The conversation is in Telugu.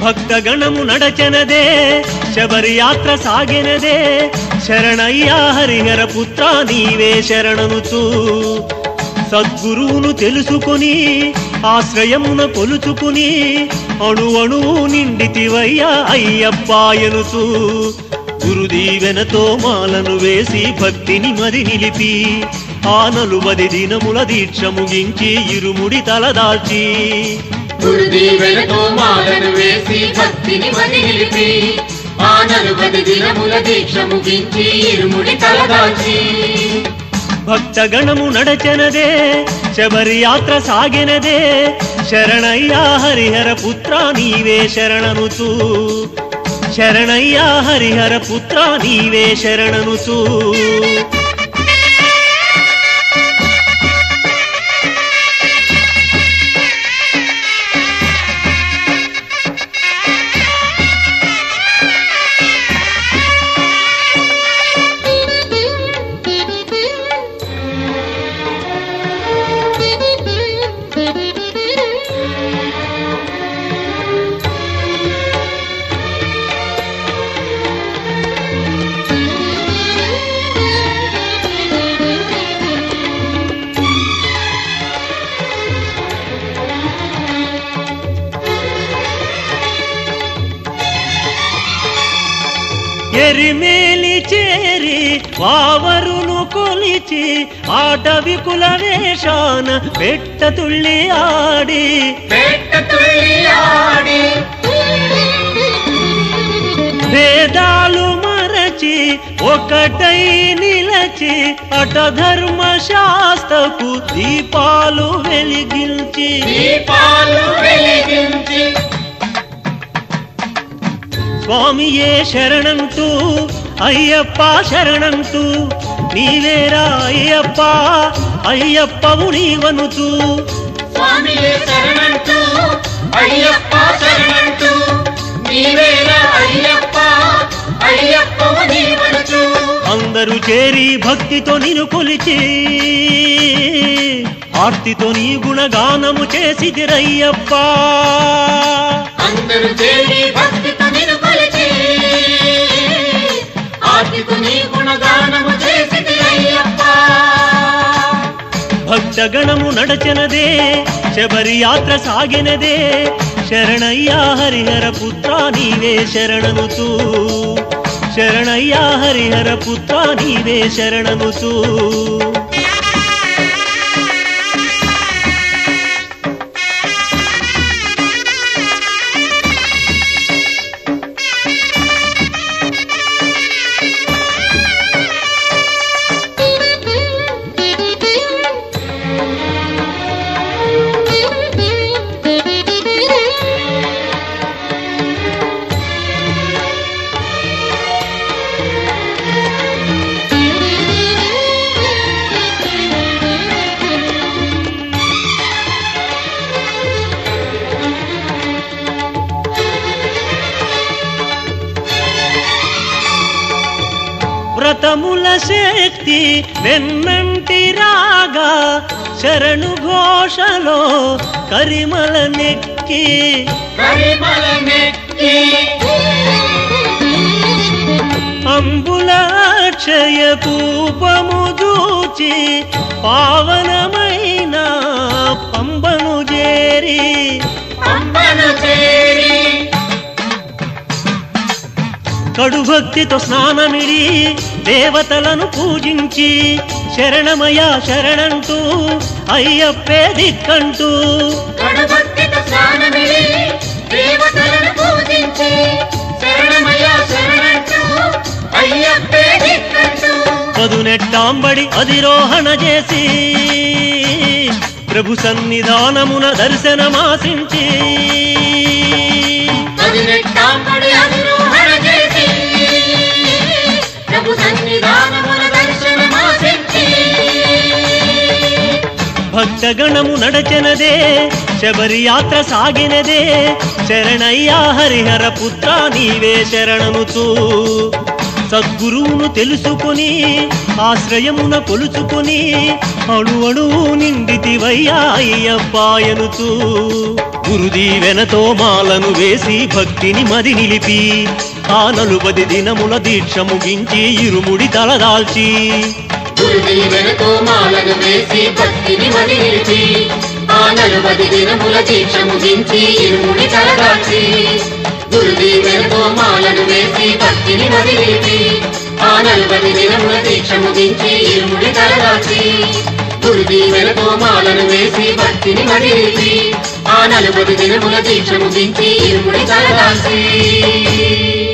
భక్తగణము నడచెనదే శబరి యాత్ర సాగినదే శరణయ్యా హరిహర పుత్ర నీవే శరణనుచు సద్గురువును తెలుసుకొని ఆశ్రయమున కొలుచుకుని అణు అణువు నిండితివయ్యా అయ్యప్పాయనుచు గురుదీవెనతో మాలను వేసి భక్తిని మరి నిలిపి ఆ నలుబది దినముల దీక్ష ముగించి ఇరుముడి తలదాల్చి గురుదీవెనతో మాలను వేసి భక్తిని మది నిలిపి ఆ నలుబది దినముల దీక్ష ముగించి ఇరుముడి తలదాల్చి భక్తగణము నడచెనదే శబరి యాత్ర సాగినదే శరణయ్యా హరిహర పుత్ర నీవే శరణనుచు శరణయ్యా హరిహర పుత్ర నీవే శరణనుచు ఎరిమేలి చేరి వావరును కొలిచి ఆటవి కుల వేషాన పెట్ట తుళ్ళి ఆడి పెట్ట తుళ్ళి ఆడి భేదాలు మరచి ఒకటై నిలచి అట ధర్మ శాస్త్రపు దీపాలు వెలిగించి దీపాలు వెలిగించి స్వామియే శరణంటూ అయ్యప్ప శరణంటూ నీవేరా అయ్యప్ప అయ్యప్పవు నీవనుతూ స్వామియే శరణంటూ అయ్యప్ప శరణంటూ నీవేరా అయ్యప్ప అయ్యప్పవు నీవనుచు అందరూ చేరి భక్తితో నిన్ను కొలిచి ఆర్తితో నీ గుణగానము చేసిదిరయ్యప్ప అందరూ చేరి భక్తితో నిన్ను కొలిచి ఆర్తితో నీ గుణగానము చేసిది అయ్యప్ప భక్తగణము నడచెనదే శబరి యాత్ర సాగినదే శరణయ్యా హరిహర పుత్ర నీవే శరణనుతూ శరణయ్యా హరిహర పుత్ర నీవే శరణనుతూ వ్రతముల శక్తి వెన్నంటి రాగా శరణు ఘోషలో కరిమల నెక్కి పరిమళ నెక్కి అంబుల అక్షయ కూపము దూచి పావనమైన పంబను చేరి పంపను చేరి కడు భక్తితో స్నానమిడి దేవతలను పూజించి శరణమయ శరణంటూ అయ్యప్పే దిక్కంటూ కడుభక్తితో స్నానమిడి దేవతలను పూజించి శరణమయ శరణంటూ అయ్యప్పే దిక్కంటూ పదునెట్టాంబడి అధిరోహణ చేసి ప్రభు సన్నిధానమున దర్శనమాసించి పదినెట్టాంబడి అధిరోహణ చేసి ప్రభు సన్నిధానమున దర్శనమాసించి భక్తగణము నడచెనదే శబరి యాత్ర సాగినదే శరణయ్యా హరిహర పుత్ర నీవే శరణముతూ సద్గురువును తెలుసుకొని ఆశ్రయమున కొలుచుకొని అణు అణువు నిండితివయ్యా అయ్యప్పాయనుతూ గురుదీవెనతో మాలను వేసి భక్తిని మది నిలిపి ఆ నలుబది దినముల దీక్ష ముగించి ఇరుముడి తలదాల్చి గురుదీవెనతో మాలను వేసి భక్తిని మది నిలిపి ఆ నలుబది దినముల దీక్ష ముగించి ఇరుముడి తలదాచి గురుదీవెనతో మాలను వేసి భక్తిని మది నిలిపి ఆ నలుబది దినముల దీక్ష ముగించి ఇరుముడి తలదాచి గురుదీవెనతో మాలను వేసి భక్తిని మది నిలిపి ఆ నలుబది దినముల దీక్ష ముగించి ఇరుముడి తలదాచి